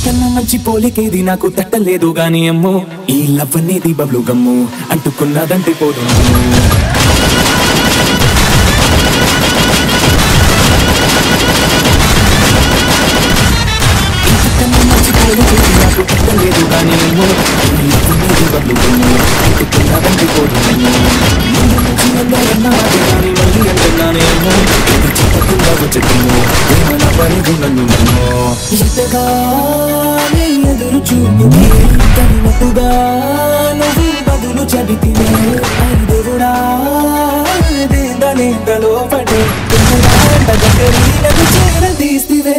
ఇంతకన్నా మంచి పోలికేది నాకు తట్టలేదు గాని అమ్మో ఈ లవ్ అనేది బబ్లు గమ్ము అంటుకున్నదంటే పోదు ఇంతకన్నా మంచి పోలికేది నాకు తట్టలేదు గాని అమ్మో ఈ లవ్ అనేది బబ్లు గమ్ము అంటుకున్నదంటే పోదు ముందు నుంచి అన్నారన్నమాట కానీ మళ్ళీ అంటున్నానే అమ్మో ఇది చెప్పకుండా వచ్చేమో ఏమైనా పనిగు నన్ను నమ్మో ఎంతగానే ఎదురు చూపునే తగినట్టుగా నువ్వు బదులు చెబితినే అయి దేవుడా దేందనేంతలో పడే దగ్గరి నన్ను చేరదీస్తివే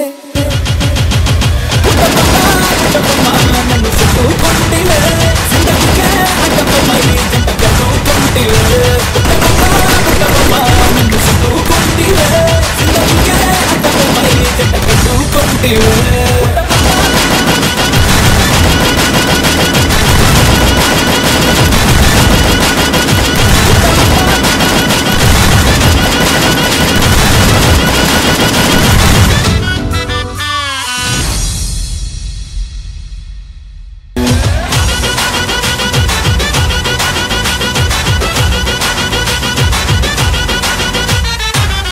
నన్ను చుట్టుకుంటివే జిందగీకే అడ్డమై జంట కట్టుకుంటివే నన్ను చుట్టుకుంటివే జిందగీకే అడ్డమై జంట కట్టుకుంటివే